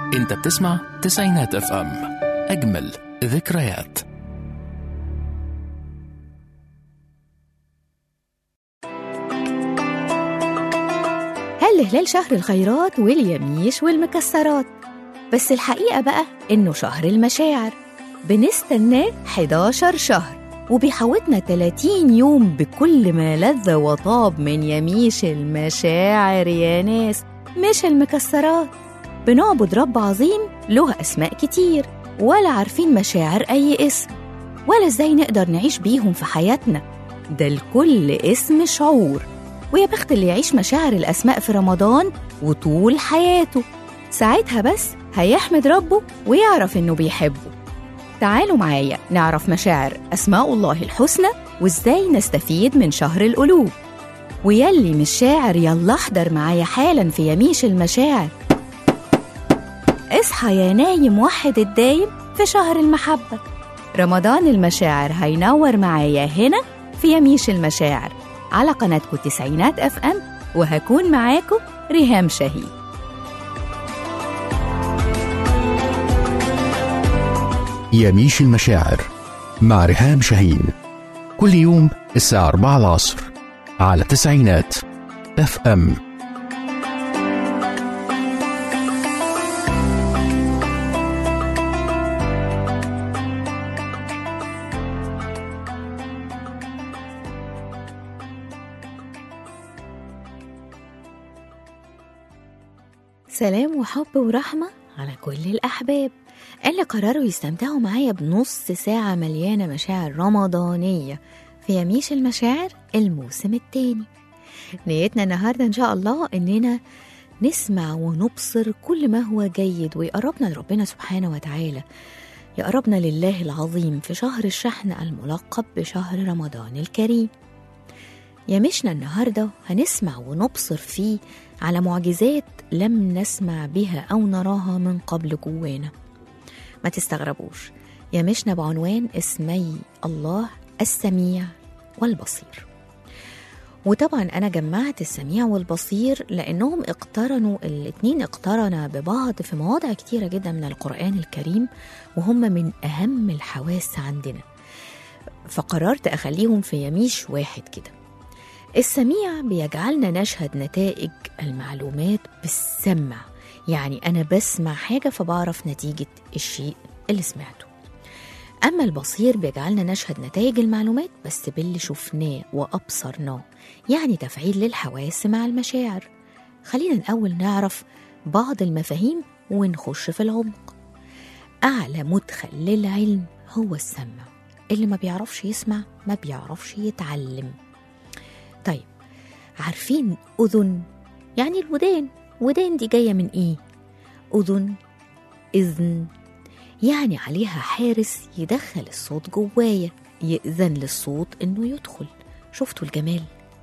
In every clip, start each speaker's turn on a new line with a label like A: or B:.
A: انت بتسمع تسعينات اف ام اجمل ذكريات
B: هل هلال شهر الخيرات واليميش والمكسرات بس الحقيقة بقى إنه شهر المشاعر بنستناه 11 شهر وبيحوطنا 30 يوم بكل ما لذ وطاب من يميش المشاعر يا ناس مش المكسرات بنعبد رب عظيم له أسماء كتير ولا عارفين مشاعر أي اسم ولا إزاي نقدر نعيش بيهم في حياتنا ده لكل اسم شعور ويا بخت اللي يعيش مشاعر الأسماء في رمضان وطول حياته ساعتها بس هيحمد ربه ويعرف إنه بيحبه تعالوا معايا نعرف مشاعر أسماء الله الحسنى وإزاي نستفيد من شهر القلوب ويلي مش شاعر يلا احضر معايا حالا في يميش المشاعر اصحى يا نايم وحد الدايم في شهر المحبة رمضان المشاعر هينور معايا هنا في يميش المشاعر على قناتكم تسعينات اف ام وهكون معاكم ريهام شهيد
A: يميش المشاعر مع ريهام شاهين كل يوم الساعة 4 العصر على تسعينات اف ام
B: سلام وحب ورحمة على كل الأحباب اللي قرروا يستمتعوا معايا بنص ساعة مليانة مشاعر رمضانية في يميش المشاعر الموسم التاني نيتنا النهاردة إن شاء الله إننا نسمع ونبصر كل ما هو جيد ويقربنا لربنا سبحانه وتعالى يقربنا لله العظيم في شهر الشحن الملقب بشهر رمضان الكريم يمشنا النهارده هنسمع ونبصر فيه على معجزات لم نسمع بها او نراها من قبل جوانا ما تستغربوش يمشنا بعنوان اسمي الله السميع والبصير وطبعا انا جمعت السميع والبصير لانهم اقترنوا الاتنين اقترنا ببعض في مواضع كتيره جدا من القران الكريم وهم من اهم الحواس عندنا فقررت اخليهم في يميش واحد كده السميع بيجعلنا نشهد نتائج المعلومات بالسمع يعني أنا بسمع حاجة فبعرف نتيجة الشيء اللي سمعته أما البصير بيجعلنا نشهد نتائج المعلومات بس باللي شفناه وأبصرناه يعني تفعيل للحواس مع المشاعر خلينا الأول نعرف بعض المفاهيم ونخش في العمق أعلى مدخل للعلم هو السمع اللي ما بيعرفش يسمع ما بيعرفش يتعلم طيب عارفين أذن يعني الودان ودان دي جاية من إيه؟ أذن إذن يعني عليها حارس يدخل الصوت جوايا يأذن للصوت إنه يدخل شفتوا الجمال؟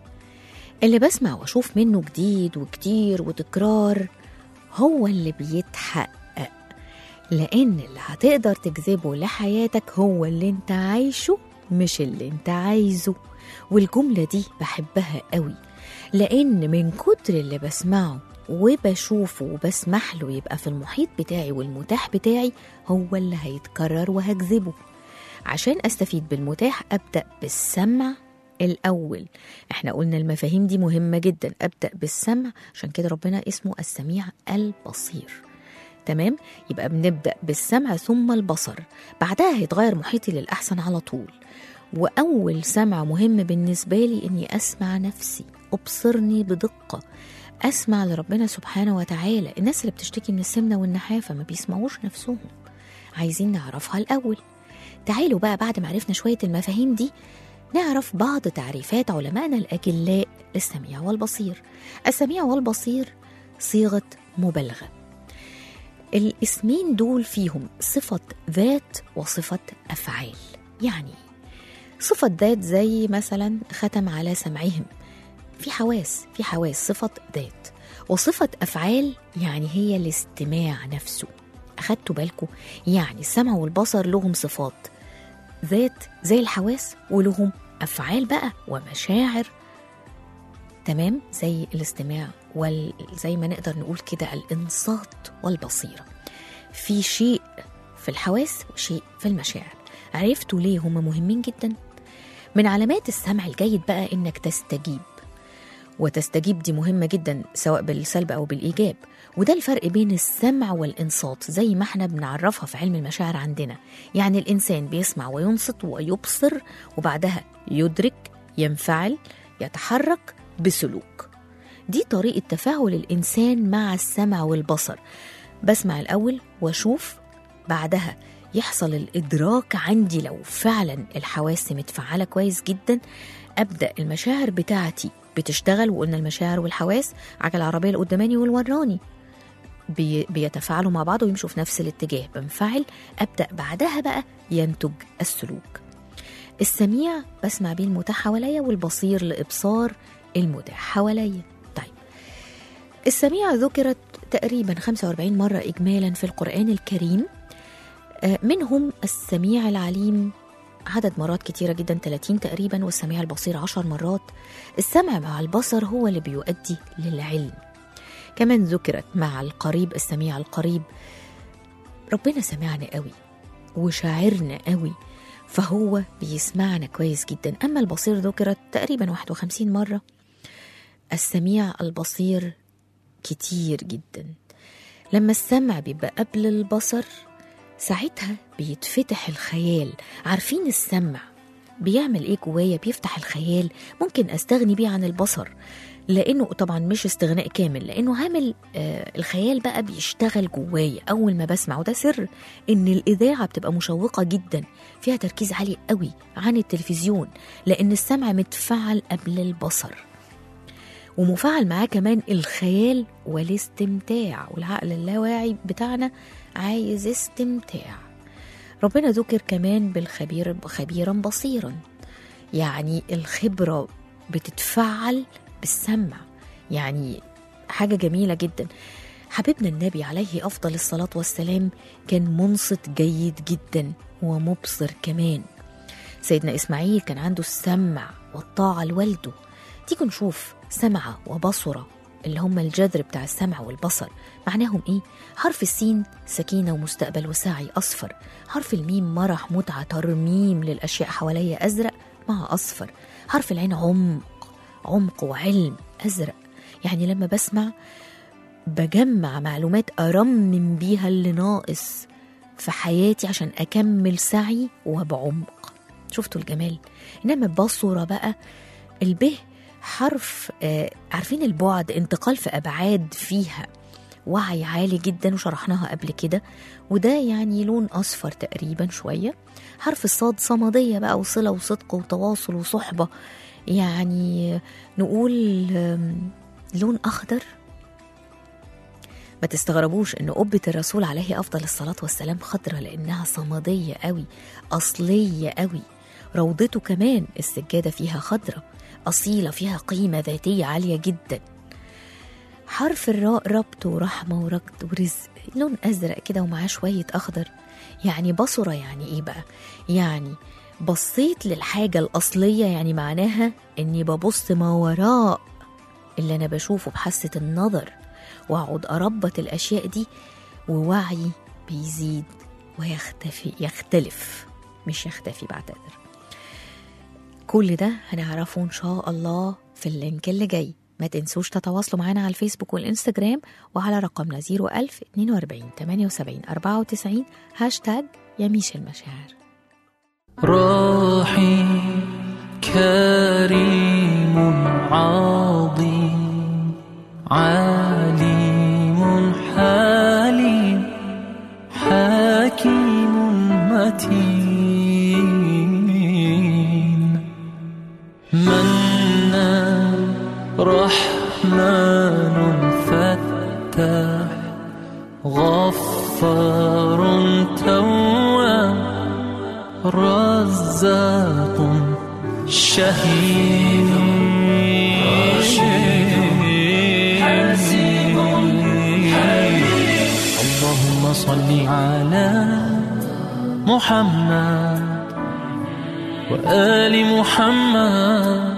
B: اللي بسمع وأشوف منه جديد وكتير وتكرار هو اللي بيتحقق لأن اللي هتقدر تجذبه لحياتك هو اللي انت عايشه مش اللي انت عايزه والجملة دي بحبها قوي لأن من كتر اللي بسمعه وبشوفه وبسمح له يبقى في المحيط بتاعي والمتاح بتاعي هو اللي هيتكرر وهجذبه عشان أستفيد بالمتاح أبدأ بالسمع الأول احنا قلنا المفاهيم دي مهمة جدا أبدأ بالسمع عشان كده ربنا اسمه السميع البصير تمام يبقى بنبدأ بالسمع ثم البصر بعدها هيتغير محيطي للأحسن على طول وأول سمع مهم بالنسبة لي إني أسمع نفسي أبصرني بدقة أسمع لربنا سبحانه وتعالى الناس اللي بتشتكي من السمنة والنحافة ما بيسمعوش نفسهم عايزين نعرفها الأول تعالوا بقى بعد ما عرفنا شوية المفاهيم دي نعرف بعض تعريفات علمائنا الأجلاء للسميع والبصير السميع والبصير صيغة مبالغة الاسمين دول فيهم صفة ذات وصفة أفعال يعني صفة ذات زي مثلا ختم على سمعهم في حواس في حواس صفة ذات وصفة أفعال يعني هي الاستماع نفسه أخدتوا بالكم يعني السمع والبصر لهم صفات ذات زي الحواس ولهم أفعال بقى ومشاعر تمام زي الاستماع وزي ما نقدر نقول كده الإنصات والبصيرة في شيء في الحواس وشيء في المشاعر عرفتوا ليه هم مهمين جدا من علامات السمع الجيد بقى انك تستجيب وتستجيب دي مهمة جدا سواء بالسلب أو بالإيجاب وده الفرق بين السمع والإنصات زي ما احنا بنعرفها في علم المشاعر عندنا يعني الإنسان بيسمع وينصت ويبصر وبعدها يدرك ينفعل يتحرك بسلوك دي طريقة تفاعل الإنسان مع السمع والبصر بسمع الأول وأشوف بعدها يحصل الإدراك عندي لو فعلا الحواس متفعلة كويس جدا أبدأ المشاعر بتاعتي بتشتغل وقلنا المشاعر والحواس عجل العربية القداماني والوراني بي بيتفاعلوا مع بعض ويمشوا في نفس الاتجاه بنفعل أبدأ بعدها بقى ينتج السلوك السميع بسمع بيه المتاح حواليا والبصير لإبصار المتاح حواليا طيب السميع ذكرت تقريبا 45 مرة إجمالا في القرآن الكريم آه، منهم السميع العليم عدد مرات كتيرة جدا 30 تقريبا والسميع البصير 10 مرات السمع مع البصر هو اللي بيؤدي للعلم كمان ذكرت مع القريب السميع القريب ربنا سمعنا قوي وشاعرنا قوي فهو بيسمعنا كويس جدا أما البصير ذكرت تقريبا 51 مرة السميع البصير كتير جدا لما السمع بيبقى قبل البصر ساعتها بيتفتح الخيال عارفين السمع بيعمل ايه جوايا بيفتح الخيال ممكن استغني بيه عن البصر لانه طبعا مش استغناء كامل لانه عامل آه الخيال بقى بيشتغل جوايا اول ما بسمع وده سر ان الاذاعه بتبقى مشوقه جدا فيها تركيز عالي قوي عن التلفزيون لان السمع متفعل قبل البصر ومفعل معاه كمان الخيال والاستمتاع والعقل اللاواعي بتاعنا عايز استمتاع ربنا ذكر كمان بالخبير خبيرا بصيرا يعني الخبرة بتتفعل بالسمع يعني حاجة جميلة جدا حبيبنا النبي عليه أفضل الصلاة والسلام كان منصت جيد جدا ومبصر كمان سيدنا إسماعيل كان عنده السمع والطاعة لوالده تيجوا نشوف سمع وبصرة اللي هم الجذر بتاع السمع والبصر معناهم ايه؟ حرف السين سكينة ومستقبل وسعي أصفر حرف الميم مرح متعة ترميم للأشياء حواليا أزرق مع أصفر حرف العين عمق عمق وعلم أزرق يعني لما بسمع بجمع معلومات أرمم بيها اللي ناقص في حياتي عشان أكمل سعي وبعمق شفتوا الجمال إنما بصرة بقى البه حرف آه عارفين البعد انتقال في أبعاد فيها وعي عالي جدا وشرحناها قبل كده وده يعني لون أصفر تقريبا شوية حرف الصاد صمدية بقى وصلة وصدق وتواصل وصحبة يعني نقول آم، لون أخضر ما تستغربوش ان قبة الرسول عليه افضل الصلاة والسلام خضرة لانها صمدية قوي اصلية قوي روضته كمان السجادة فيها خضرة اصيلة فيها قيمة ذاتية عالية جدا حرف الراء ربط ورحمة وركض ورزق لون ازرق كده ومعاه شوية اخضر يعني بصرة يعني ايه بقى يعني بصيت للحاجة الأصلية يعني معناها إني ببص ما وراء اللي أنا بشوفه بحاسة النظر واقعد اربط الاشياء دي ووعي بيزيد ويختفي يختلف مش يختفي بعتذر كل ده هنعرفه ان شاء الله في اللينك اللي جاي ما تنسوش تتواصلوا معنا على الفيسبوك والانستجرام وعلى رقمنا 01000 42 78 94 هاشتاج يميش المشاعر
C: راحي كريم عظيم عليم حليم حكيم متين منان رحمن فتاح غفار تواب رزاق شهيد حسيب اللهم صل على محمد وآل محمد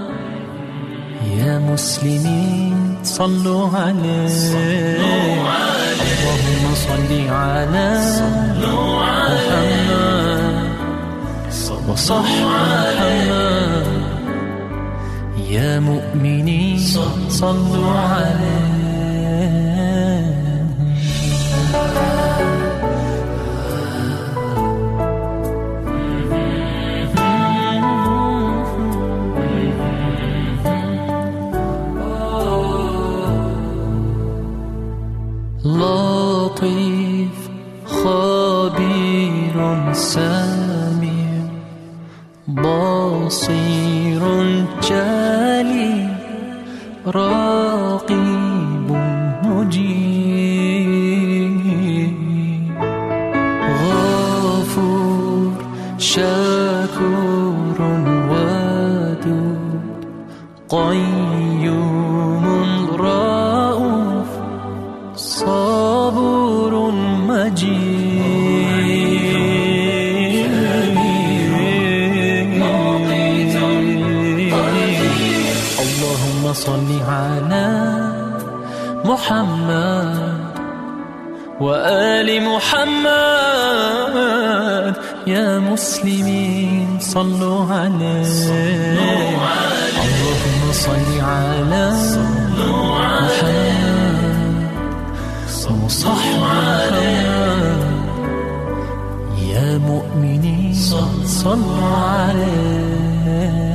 C: يا مسلمين صلوا عليه اللهم صل على محمد وصح محمد يا مؤمنين صلوا عليه لطيف خبير سميع بصير جليل رقيب مجيب غفور شكور ودود قيوم رؤوف صبور مجيد اللهم صل على محمد وآل محمد يا مسلمين صلوا عليه اللهم صل على محمد وصح محمد يا مؤمنين صلوا عليه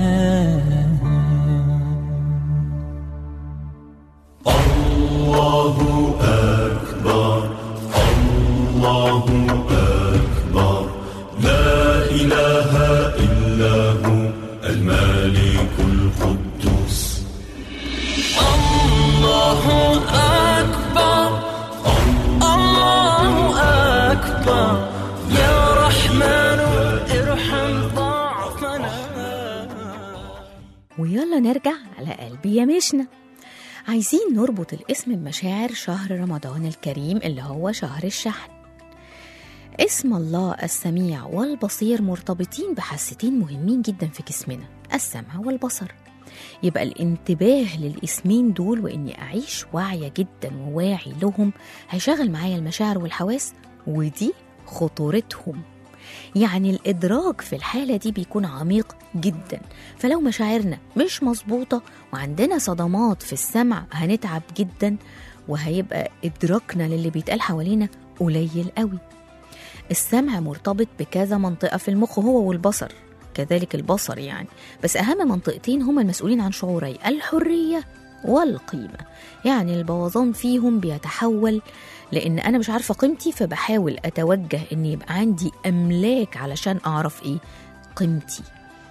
C: الله أكبر الله أكبر يا رحمن ارحم ضعفنا
B: ويلا نرجع على قلبي يا مشنا عايزين نربط الاسم بمشاعر شهر رمضان الكريم اللي هو شهر الشحن اسم الله السميع والبصير مرتبطين بحاستين مهمين جدا في جسمنا السمع والبصر يبقى الانتباه للاسمين دول واني اعيش واعيه جدا وواعي لهم هيشغل معايا المشاعر والحواس ودي خطورتهم يعني الإدراك في الحالة دي بيكون عميق جدا فلو مشاعرنا مش مظبوطة وعندنا صدمات في السمع هنتعب جدا وهيبقى إدراكنا للي بيتقال حوالينا قليل قوي السمع مرتبط بكذا منطقة في المخ هو والبصر كذلك البصر يعني بس أهم منطقتين هما المسؤولين عن شعوري الحرية والقيمة يعني البوظان فيهم بيتحول لأن أنا مش عارفة قيمتي فبحاول أتوجه إن يبقى عندي أملاك علشان أعرف إيه قيمتي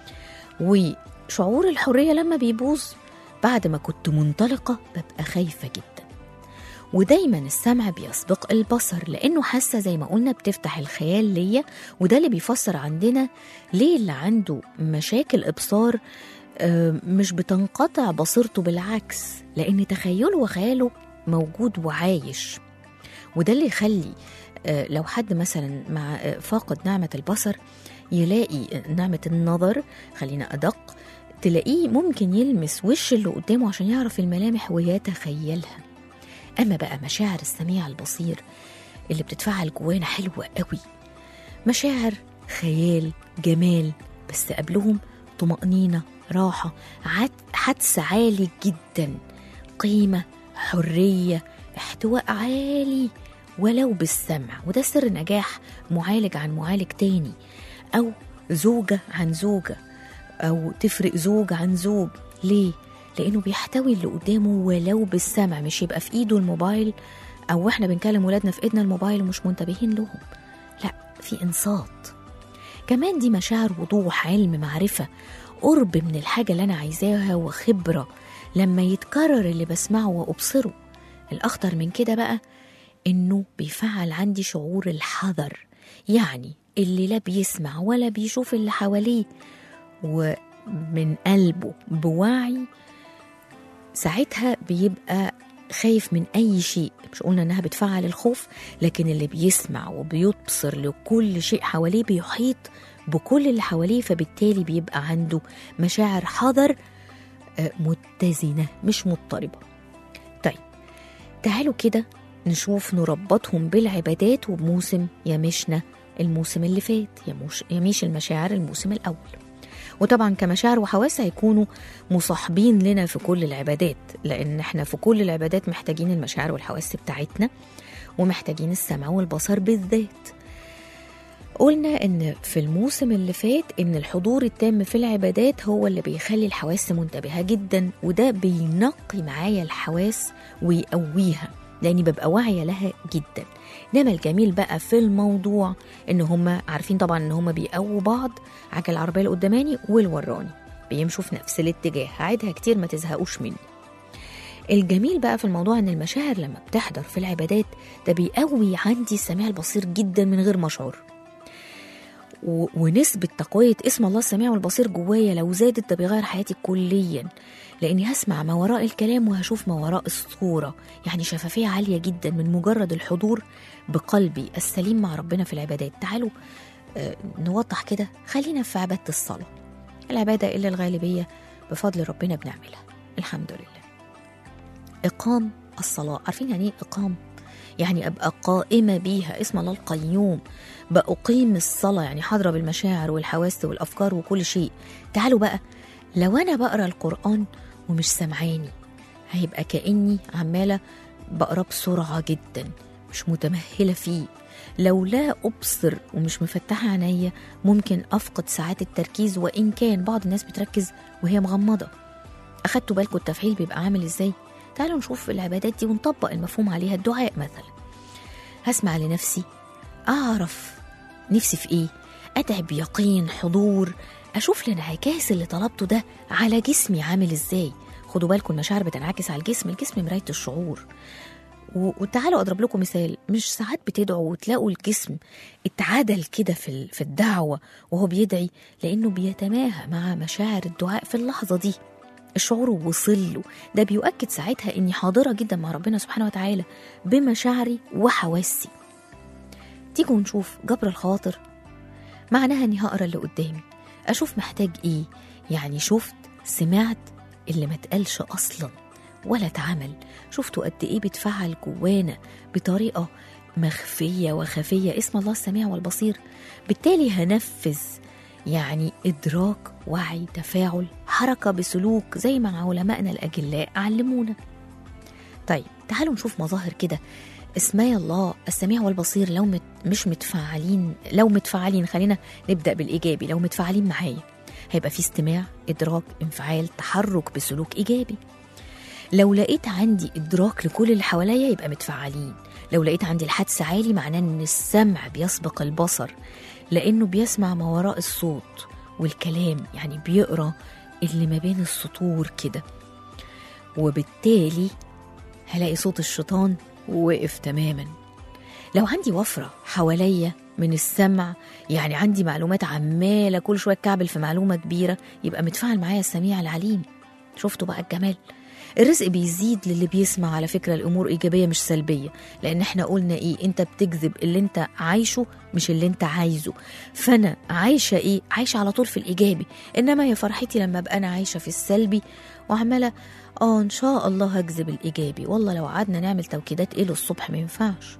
B: وشعور الحرية لما بيبوظ بعد ما كنت منطلقة ببقى خايفة جدا ودايما السمع بيسبق البصر لانه حاسه زي ما قلنا بتفتح الخيال ليا وده اللي بيفسر عندنا ليه اللي عنده مشاكل ابصار آه، مش بتنقطع بصيرته بالعكس لان تخيله وخياله موجود وعايش وده اللي يخلي آه، لو حد مثلا مع آه، فاقد نعمه البصر يلاقي نعمه النظر خلينا ادق تلاقيه ممكن يلمس وش اللي قدامه عشان يعرف الملامح ويتخيلها أما بقى مشاعر السميع البصير اللي بتتفعل جوانا حلوة قوي مشاعر خيال جمال بس قبلهم طمأنينة راحة عد- حدس عالي جدا قيمة حرية احتواء عالي ولو بالسمع وده سر نجاح معالج عن معالج تاني أو زوجة عن زوجة أو تفرق زوج عن زوج ليه؟ لأنه بيحتوي اللي قدامه ولو بالسمع مش يبقى في إيده الموبايل أو إحنا بنكلم ولادنا في إيدنا الموبايل ومش منتبهين لهم لا في إنصات كمان دي مشاعر وضوح علم معرفة قرب من الحاجة اللي أنا عايزاها وخبرة لما يتكرر اللي بسمعه وأبصره الأخطر من كده بقى إنه بيفعل عندي شعور الحذر يعني اللي لا بيسمع ولا بيشوف اللي حواليه ومن قلبه بوعي ساعتها بيبقى خايف من أي شيء مش قلنا إنها بتفعل الخوف لكن اللي بيسمع وبيبصر لكل شيء حواليه بيحيط بكل اللي حواليه فبالتالي بيبقى عنده مشاعر حذر آه، متزنة مش مضطربة طيب تعالوا كده نشوف نربطهم بالعبادات وبموسم يمشنا الموسم اللي فات يموش يميش المشاعر الموسم الأول وطبعا كمشاعر وحواس هيكونوا مصاحبين لنا في كل العبادات لأن احنا في كل العبادات محتاجين المشاعر والحواس بتاعتنا ومحتاجين السمع والبصر بالذات قلنا ان في الموسم اللي فات ان الحضور التام في العبادات هو اللي بيخلي الحواس منتبهه جدا وده بينقي معايا الحواس ويقويها لاني ببقى واعيه لها جدا انما الجميل بقى في الموضوع ان هم عارفين طبعا ان هم بيقووا بعض عجل العربيه اللي قداماني والوراني بيمشوا في نفس الاتجاه هعيدها كتير ما تزهقوش مني الجميل بقى في الموضوع ان المشاعر لما بتحضر في العبادات ده بيقوي عندي السميع البصير جدا من غير ما اشعر و- ونسبة تقوية اسم الله السميع والبصير جوايا لو زادت ده بيغير حياتي كليا لأني هسمع ما وراء الكلام وهشوف ما وراء الصورة يعني شفافية عالية جدا من مجرد الحضور بقلبي السليم مع ربنا في العبادات تعالوا آه، نوضح كده خلينا في عبادة الصلاة العبادة اللي الغالبية بفضل ربنا بنعملها الحمد لله إقام الصلاة عارفين يعني إيه إقام؟ يعني أبقى قائمة بيها اسم الله القيوم بأقيم الصلاة يعني حاضرة بالمشاعر والحواس والأفكار وكل شيء تعالوا بقى لو أنا بقرأ القرآن ومش سمعاني هيبقى كأني عمالة بقرأ بسرعة جدا مش متمهلة فيه لو لا أبصر ومش مفتحة عينيا ممكن أفقد ساعات التركيز وإن كان بعض الناس بتركز وهي مغمضة أخدتوا بالكم التفعيل بيبقى عامل إزاي؟ تعالوا نشوف العبادات دي ونطبق المفهوم عليها الدعاء مثلا هسمع لنفسي أعرف نفسي في إيه أدعي بيقين حضور أشوف الانعكاس اللي طلبته ده على جسمي عامل إزاي خدوا بالكم المشاعر بتنعكس على الجسم الجسم مراية الشعور و- وتعالوا اضرب لكم مثال مش ساعات بتدعوا وتلاقوا الجسم اتعدل كده في ال- في الدعوه وهو بيدعي لانه بيتماهى مع مشاعر الدعاء في اللحظه دي الشعور وصل له ده بيؤكد ساعتها اني حاضره جدا مع ربنا سبحانه وتعالى بمشاعري وحواسي تيجوا نشوف جبر الخواطر معناها اني هقرا اللي قدامي اشوف محتاج ايه يعني شفت سمعت اللي ما اتقالش اصلا ولا اتعمل شفتوا قد ايه بتفعل جوانا بطريقه مخفيه وخفيه اسم الله السميع والبصير بالتالي هنفذ يعني ادراك وعي تفاعل حركه بسلوك زي ما علمائنا الاجلاء علمونا طيب تعالوا نشوف مظاهر كده اسماء الله السميع والبصير لو مت مش متفاعلين لو متفاعلين خلينا نبدا بالايجابي لو متفاعلين معايا هيبقى في استماع ادراك انفعال تحرك بسلوك ايجابي لو لقيت عندي ادراك لكل اللي حواليا يبقى متفعلين لو لقيت عندي الحدس عالي معناه ان السمع بيسبق البصر لانه بيسمع ما وراء الصوت والكلام يعني بيقرا اللي ما بين السطور كده وبالتالي هلاقي صوت الشيطان وقف تماما لو عندي وفرة حواليا من السمع يعني عندي معلومات عمالة كل شوية كعبل في معلومة كبيرة يبقى متفاعل معايا السميع العليم شفتوا بقى الجمال الرزق بيزيد للي بيسمع على فكرة الأمور إيجابية مش سلبية لأن احنا قلنا إيه أنت بتجذب اللي أنت عايشه مش اللي أنت عايزه فأنا عايشة إيه عايشة على طول في الإيجابي إنما يا فرحتي لما أبقى أنا عايشة في السلبي وعمالة آه إن شاء الله هجذب الإيجابي والله لو قعدنا نعمل توكيدات إيه للصبح ما ينفعش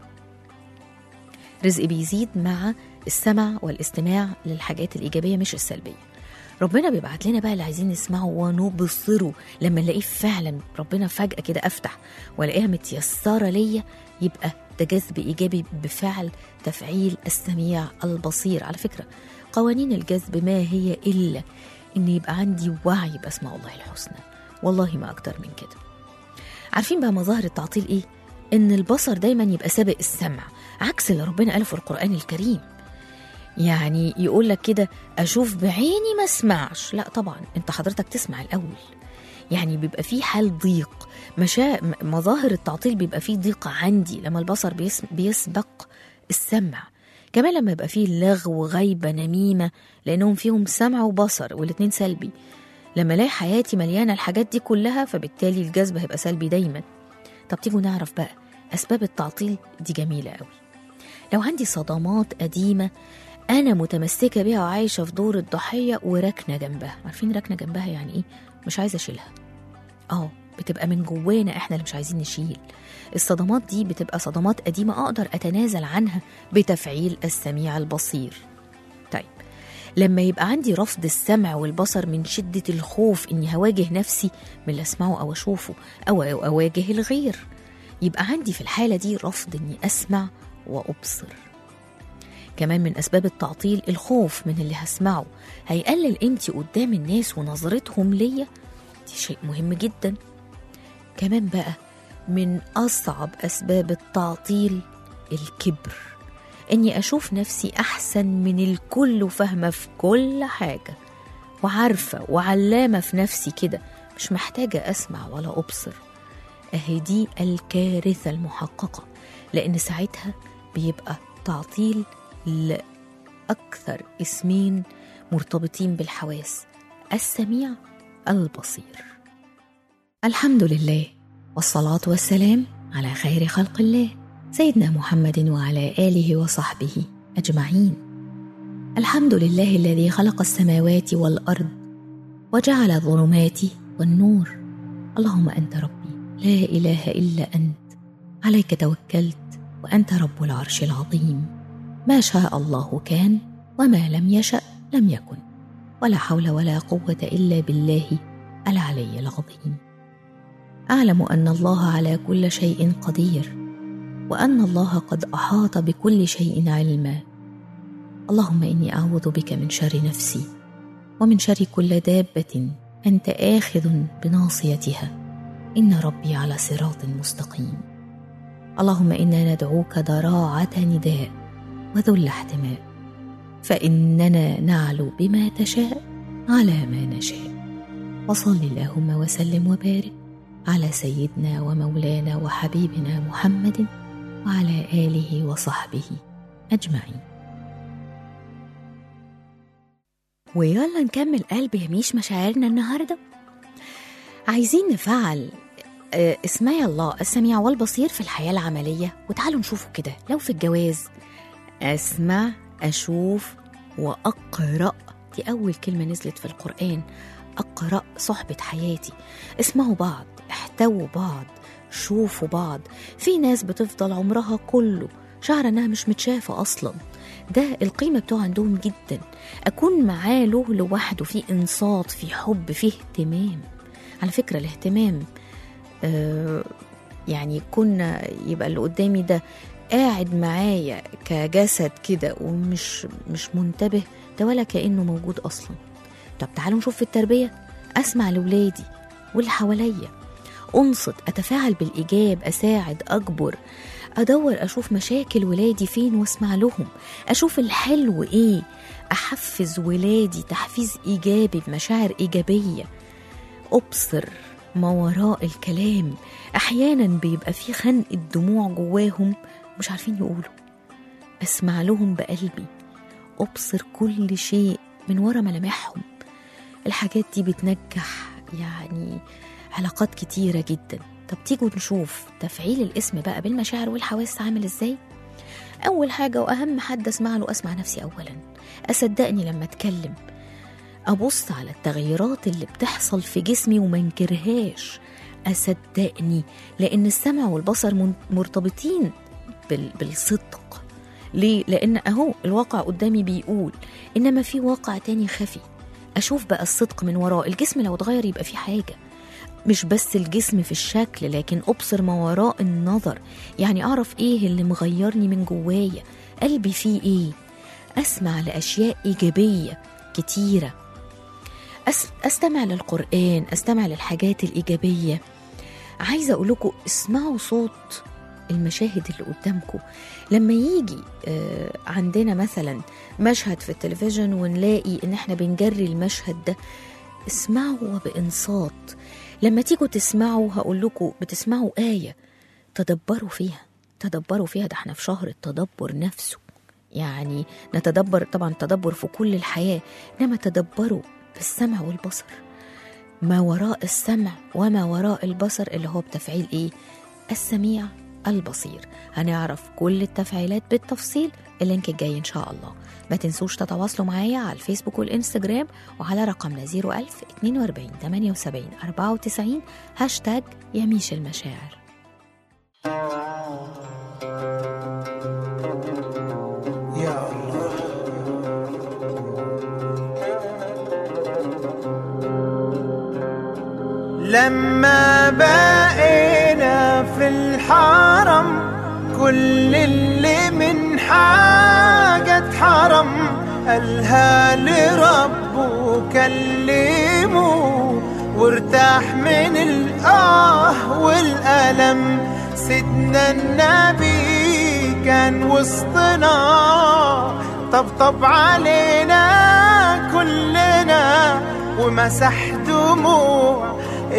B: رزق بيزيد مع السمع والاستماع للحاجات الإيجابية مش السلبية ربنا بيبعت لنا بقى اللي عايزين نسمعه ونبصره لما نلاقيه فعلا ربنا فجأة كده أفتح والاقيها متيسرة ليا يبقى ده جذب إيجابي بفعل تفعيل السميع البصير على فكرة قوانين الجذب ما هي إلا إن يبقى عندي وعي بأسماء الله الحسنى والله ما أكتر من كده عارفين بقى مظاهر التعطيل إيه؟ إن البصر دايما يبقى سابق السمع عكس اللي ربنا قاله في القرآن الكريم يعني يقول لك كده اشوف بعيني ما اسمعش لا طبعا انت حضرتك تسمع الاول يعني بيبقى في حال ضيق مشا... م- مظاهر التعطيل بيبقى فيه ضيق عندي لما البصر بيس... بيسبق السمع كمان لما يبقى فيه لغو غيبة نميمة لأنهم فيهم سمع وبصر والاتنين سلبي لما الاقي حياتي مليانة الحاجات دي كلها فبالتالي الجذب هيبقى سلبي دايما طب تيجوا نعرف بقى أسباب التعطيل دي جميلة قوي لو عندي صدمات قديمة أنا متمسكة بيها وعايشة في دور الضحية وراكنة جنبها عارفين راكنة جنبها يعني إيه؟ مش عايزة أشيلها آه بتبقى من جوانا احنا اللي مش عايزين نشيل الصدمات دي بتبقى صدمات قديمة أقدر أتنازل عنها بتفعيل السميع البصير طيب لما يبقى عندي رفض السمع والبصر من شدة الخوف إني هواجه نفسي من اللي أسمعه أو أشوفه أو أو أواجه الغير يبقى عندي في الحالة دي رفض إني أسمع وأبصر كمان من أسباب التعطيل الخوف من اللي هسمعه هيقلل قيمتي قدام الناس ونظرتهم ليا دي شيء مهم جدا كمان بقى من أصعب أسباب التعطيل الكبر إني أشوف نفسي أحسن من الكل وفاهمة في كل حاجة وعارفة وعلامة في نفسي كده مش محتاجة أسمع ولا أبصر أهي دي الكارثة المحققة لأن ساعتها بيبقى تعطيل لأكثر اسمين مرتبطين بالحواس السميع البصير الحمد لله والصلاة والسلام على خير خلق الله سيدنا محمد وعلى آله وصحبه أجمعين الحمد لله الذي خلق السماوات والأرض وجعل الظلمات والنور اللهم أنت ربي لا إله إلا أنت عليك توكلت وأنت رب العرش العظيم ما شاء الله كان وما لم يشأ لم يكن ولا حول ولا قوة إلا بالله العلي العظيم اعلم ان الله على كل شيء قدير وان الله قد احاط بكل شيء علما اللهم اني اعوذ بك من شر نفسي ومن شر كل دابه انت اخذ بناصيتها ان ربي على صراط مستقيم اللهم انا ندعوك ضراعه نداء وذل احتماء فاننا نعلو بما تشاء على ما نشاء وصل اللهم وسلم وبارك على سيدنا ومولانا وحبيبنا محمد وعلى اله وصحبه اجمعين ويلا نكمل قلب يميش مشاعرنا النهارده عايزين نفعل آه، اسمي الله السميع والبصير في الحياه العمليه وتعالوا نشوفوا كده لو في الجواز اسمع اشوف واقرا دي اول كلمه نزلت في القران اقرا صحبه حياتي اسمعوا بعض احتووا بعض شوفوا بعض في ناس بتفضل عمرها كله شعر انها مش متشافه اصلا ده القيمه بتوع عندهم جدا اكون معاه له لوحده في انصات في حب في اهتمام على فكره الاهتمام آه يعني كنا يبقى اللي قدامي ده قاعد معايا كجسد كده ومش مش منتبه ده ولا كانه موجود اصلا طب تعالوا نشوف في التربيه اسمع لاولادي واللي حواليا انصت اتفاعل بالايجاب اساعد اكبر ادور اشوف مشاكل ولادي فين واسمع لهم اشوف الحلو ايه احفز ولادي تحفيز ايجابي بمشاعر ايجابيه ابصر ما وراء الكلام احيانا بيبقى في خنقه دموع جواهم مش عارفين يقولوا اسمع لهم بقلبي ابصر كل شيء من ورا ملامحهم الحاجات دي بتنجح يعني علاقات كتيرة جدا طب تيجوا نشوف تفعيل الاسم بقى بالمشاعر والحواس عامل ازاي أول حاجة وأهم حد أسمع له أسمع نفسي أولا أصدقني لما أتكلم أبص على التغيرات اللي بتحصل في جسمي وما انكرهاش أصدقني لأن السمع والبصر من- مرتبطين بال- بالصدق ليه؟ لأن أهو الواقع قدامي بيقول إنما في واقع تاني خفي أشوف بقى الصدق من وراه الجسم لو اتغير يبقى في حاجة مش بس الجسم في الشكل لكن أبصر ما وراء النظر يعني أعرف إيه اللي مغيرني من جوايا قلبي فيه إيه أسمع لأشياء إيجابية كتيرة أس... أستمع للقرآن أستمع للحاجات الإيجابية عايزة أقول لكم اسمعوا صوت المشاهد اللي قدامكم لما يجي آه، عندنا مثلا مشهد في التلفزيون ونلاقي ان احنا بنجري المشهد ده اسمعوا بإنصات لما تيجوا تسمعوا هقول لكم بتسمعوا آية تدبروا فيها تدبروا فيها ده احنا في شهر التدبر نفسه يعني نتدبر طبعا تدبر في كل الحياة إنما تدبروا في السمع والبصر ما وراء السمع وما وراء البصر اللي هو بتفعيل ايه السميع البصير هنعرف كل التفعيلات بالتفصيل اللينك الجاي إن شاء الله ما تنسوش تتواصلوا معايا على الفيسبوك والإنستجرام وعلى رقمنا 01000 42 78 94 هاشتاج يميش المشاعر
D: يا الله لما بقينا في الحرم كل اللي من حاجة حرم قالها لربه كلمه وارتاح من الآه والألم سيدنا النبي كان وسطنا طبطب علينا كلنا ومسح دموع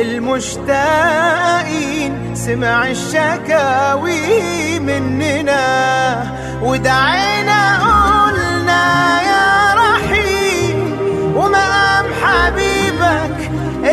D: المشتاقين سمع الشكاوي مننا ودعينا قلنا يا رحيم ومقام حبيبك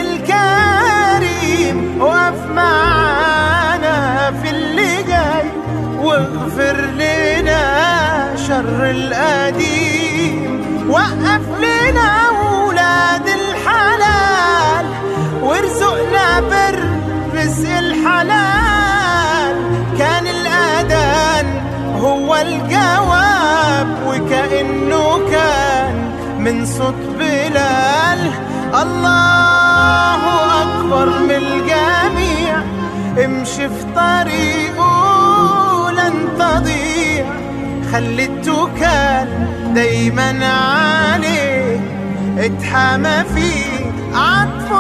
D: الكريم وقف معانا في اللي جاي واغفر لنا شر القديم وقف لنا ولاد الحلال وارزقنا بر رزق الحلال كان الأذان هو الجواب وكأنه كان من صوت بلال الله أكبر من الجميع امشي في طريقه لن تضيع خلي التوكال دايما عليه اتحامى فيه عطف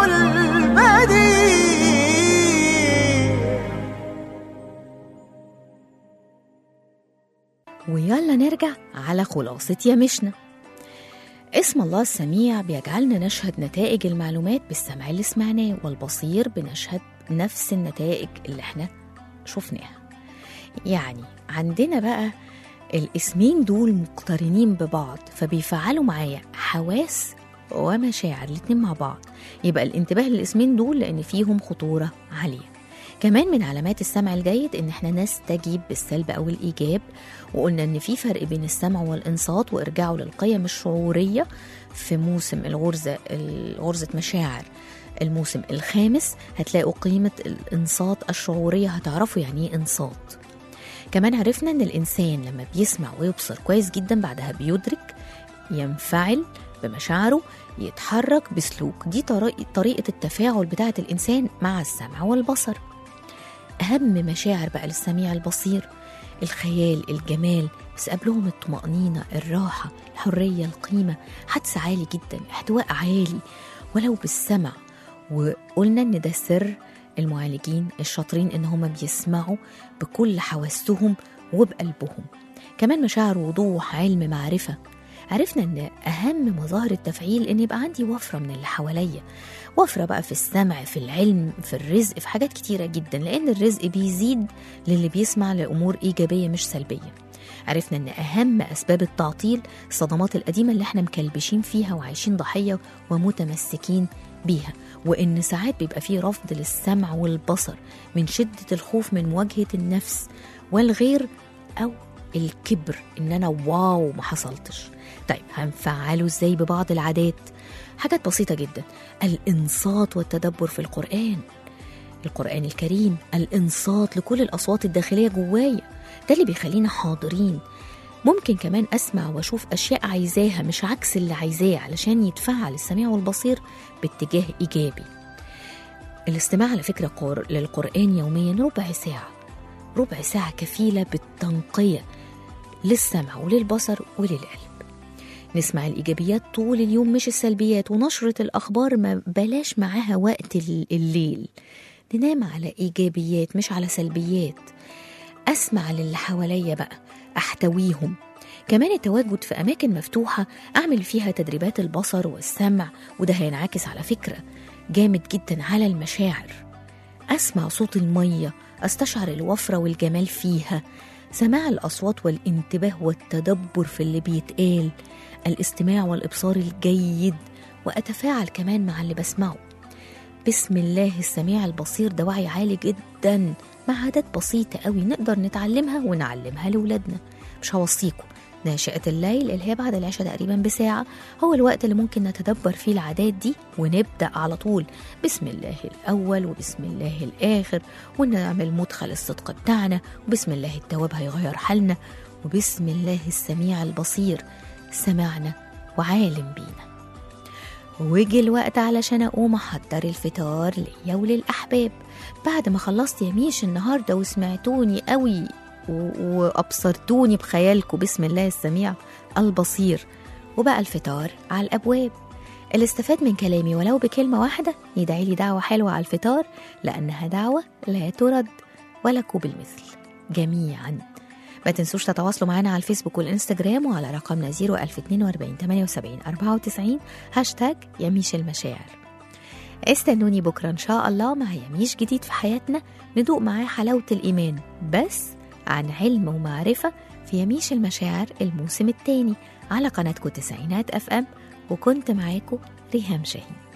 D: البديع
B: ويلا نرجع على خلاصة يمشنا اسم الله السميع بيجعلنا نشهد نتائج المعلومات بالسمع اللي سمعناه والبصير بنشهد نفس النتائج اللي احنا شفناها يعني عندنا بقى الاسمين دول مقترنين ببعض فبيفعلوا معايا حواس ومشاعر الاتنين مع بعض يبقى الانتباه للاسمين دول لان فيهم خطورة عالية كمان من علامات السمع الجيد ان احنا نستجيب بالسلب او الايجاب وقلنا ان في فرق بين السمع والانصات وارجاعه للقيم الشعوريه في موسم الغرزه غرزه مشاعر الموسم الخامس هتلاقوا قيمه الانصات الشعوريه هتعرفوا يعني ايه انصات كمان عرفنا ان الانسان لما بيسمع ويبصر كويس جدا بعدها بيدرك ينفعل بمشاعره يتحرك بسلوك دي طريقة, طريقة التفاعل بتاعة الإنسان مع السمع والبصر أهم مشاعر بقى للسميع البصير الخيال الجمال بس قبلهم الطمأنينة الراحة الحرية القيمة حدس عالي جدا احتواء عالي ولو بالسمع وقلنا ان ده سر المعالجين الشاطرين ان هم بيسمعوا بكل حواسهم وبقلبهم كمان مشاعر وضوح علم معرفة عرفنا ان اهم مظاهر التفعيل ان يبقى عندي وفره من اللي حواليا وفره بقى في السمع في العلم في الرزق في حاجات كتيره جدا لان الرزق بيزيد للي بيسمع لامور ايجابيه مش سلبيه عرفنا ان اهم اسباب التعطيل الصدمات القديمه اللي احنا مكلبشين فيها وعايشين ضحيه ومتمسكين بيها وان ساعات بيبقى فيه رفض للسمع والبصر من شده الخوف من مواجهه النفس والغير او الكبر ان انا واو ما حصلتش طيب هنفعله ازاي ببعض العادات حاجات بسيطه جدا الانصات والتدبر في القران القران الكريم الانصات لكل الاصوات الداخليه جوايا ده اللي بيخلينا حاضرين ممكن كمان اسمع واشوف اشياء عايزاها مش عكس اللي عايزاه علشان يتفعل السميع والبصير باتجاه ايجابي الاستماع على فكره قر... للقران يوميا ربع ساعه ربع ساعه كفيله بالتنقيه للسمع وللبصر وللقلب نسمع الإيجابيات طول اليوم مش السلبيات ونشرة الأخبار ما بلاش معاها وقت الليل ننام على إيجابيات مش على سلبيات أسمع للي حواليا بقى أحتويهم كمان التواجد في أماكن مفتوحة أعمل فيها تدريبات البصر والسمع وده هينعكس على فكرة جامد جدا على المشاعر أسمع صوت المية أستشعر الوفرة والجمال فيها سماع الأصوات والانتباه والتدبر في اللي بيتقال الاستماع والإبصار الجيد وأتفاعل كمان مع اللي بسمعه بسم الله السميع البصير ده وعي عالي جدا مع عادات بسيطة قوي نقدر نتعلمها ونعلمها لولادنا مش هوصيكم ناشئة الليل اللي هي بعد العشاء تقريبا بساعة هو الوقت اللي ممكن نتدبر فيه العادات دي ونبدأ على طول بسم الله الأول وبسم الله الآخر ونعمل مدخل الصدق بتاعنا وبسم الله التواب هيغير حالنا وبسم الله السميع البصير سمعنا وعالم بينا وجي الوقت علشان اقوم احضر الفطار ليا وللاحباب بعد ما خلصت يا ميش النهارده وسمعتوني قوي و- وابصرتوني بخيالكم بسم الله السميع البصير وبقى الفطار على الابواب اللي استفاد من كلامي ولو بكلمه واحده يدعي لي دعوه حلوه على الفطار لانها دعوه لا ترد ولكم بالمثل جميعا ما تنسوش تتواصلوا معنا على الفيسبوك والانستجرام وعلى رقمنا 01042 78 94 هاشتاج يميش المشاعر استنوني بكرة إن شاء الله مع يميش جديد في حياتنا ندوق معاه حلاوة الإيمان بس عن علم ومعرفة في يميش المشاعر الموسم الثاني على قناتكم تسعينات أف أم وكنت معاكم ريهام شاهين